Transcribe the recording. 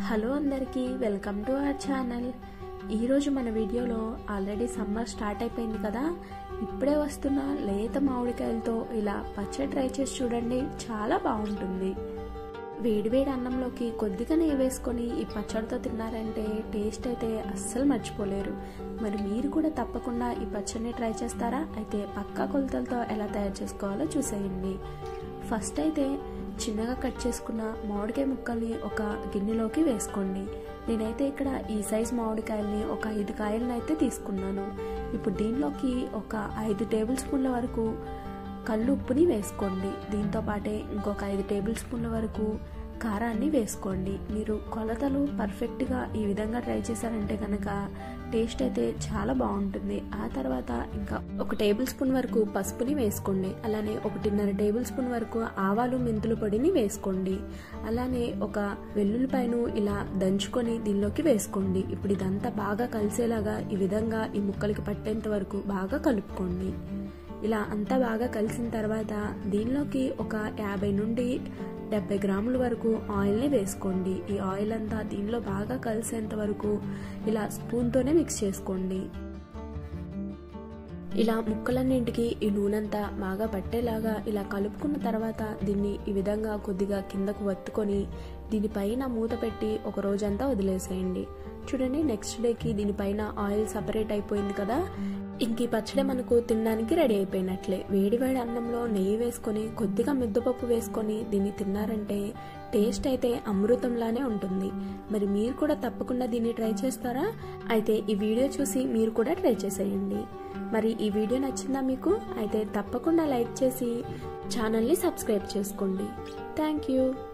hello అందరికీ welcome to our channel ఈరోజు మన వీడియోలో ఆల్రెడీ సమ్మర్ స్టార్ట్ అయిపోయింది కదా ఇప్పుడే వస్తున్న లేత మామిడికాయలతో ఇలా పచ్చడి ట్రై చేసి చూడండి చాలా బాగుంటుంది వేడివేడి అన్నంలోకి కొద్దిగా నెయ్యి వేసుకొని ఈ పచ్చడితో తిన్నారంటే టేస్ట్ అయితే అస్సలు మర్చిపోలేరు మరి మీరు కూడా తప్పకుండా ఈ పచ్చడిని ట్రై చేస్తారా అయితే పక్కా కొలతలతో ఎలా తయారు చేసుకోవాలో చూసేయండి ఫస్ట్ అయితే చిన్నగా కట్ చేసుకున్న మామిడికాయ ముక్కల్ని ఒక గిన్నెలోకి వేసుకోండి నేనైతే ఇక్కడ ఈ సైజ్ మామిడికాయల్ని ఒక ఐదు కాయలను అయితే తీసుకున్నాను ఇప్పుడు దీనిలోకి ఒక ఐదు టేబుల్ స్పూన్ల వరకు కళ్ళు ఉప్పుని వేసుకోండి దీంతో పాటే ఇంకొక ఐదు టేబుల్ స్పూన్ల వరకు కారాన్ని వేసుకోండి మీరు కొలతలు పర్ఫెక్ట్గా ఈ విధంగా ట్రై చేశారంటే కనుక టేస్ట్ అయితే చాలా బాగుంటుంది ఆ తర్వాత ఇంకా ఒక టేబుల్ స్పూన్ వరకు పసుపుని వేసుకోండి అలానే ఒకటిన్నర టేబుల్ స్పూన్ వరకు ఆవాలు మెంతుల పొడిని వేసుకోండి అలానే ఒక వెల్లుల్లిపాయను ఇలా దంచుకొని దీనిలోకి వేసుకోండి ఇప్పుడు ఇదంతా బాగా కలిసేలాగా ఈ విధంగా ఈ ముక్కలకి పట్టేంత వరకు బాగా కలుపుకోండి ఇలా అంతా బాగా కలిసిన తర్వాత దీనిలోకి ఒక యాభై నుండి డెబ్బై గ్రాముల వరకు ఆయిల్ని వేసుకోండి ఈ ఆయిల్ అంతా దీనిలో బాగా కలిసేంత వరకు ఇలా స్పూన్తోనే మిక్స్ చేసుకోండి ఇలా ముక్కలన్నింటికి ఈ నూనెంతా బాగా పట్టేలాగా ఇలా కలుపుకున్న తర్వాత దీన్ని ఈ విధంగా కొద్దిగా కిందకు వత్తుకొని దీనిపైన మూత పెట్టి ఒక రోజంతా వదిలేసేయండి చూడండి నెక్స్ట్ డేకి దీనిపైన ఆయిల్ సపరేట్ అయిపోయింది కదా ఇంక ఈ పచ్చడి మనకు తినడానికి రెడీ అయిపోయినట్లే వేడి వేడి అన్నంలో నెయ్యి వేసుకొని కొద్దిగా ముద్దపప్పు వేసుకొని దీన్ని తిన్నారంటే టేస్ట్ అయితే అమృతంలానే ఉంటుంది మరి మీరు కూడా తప్పకుండా దీన్ని ట్రై చేస్తారా అయితే ఈ వీడియో చూసి మీరు కూడా ట్రై చేసేయండి మరి ఈ వీడియో నచ్చిందా మీకు అయితే తప్పకుండా లైక్ చేసి ఛానల్ని సబ్స్క్రైబ్ చేసుకోండి థ్యాంక్ యూ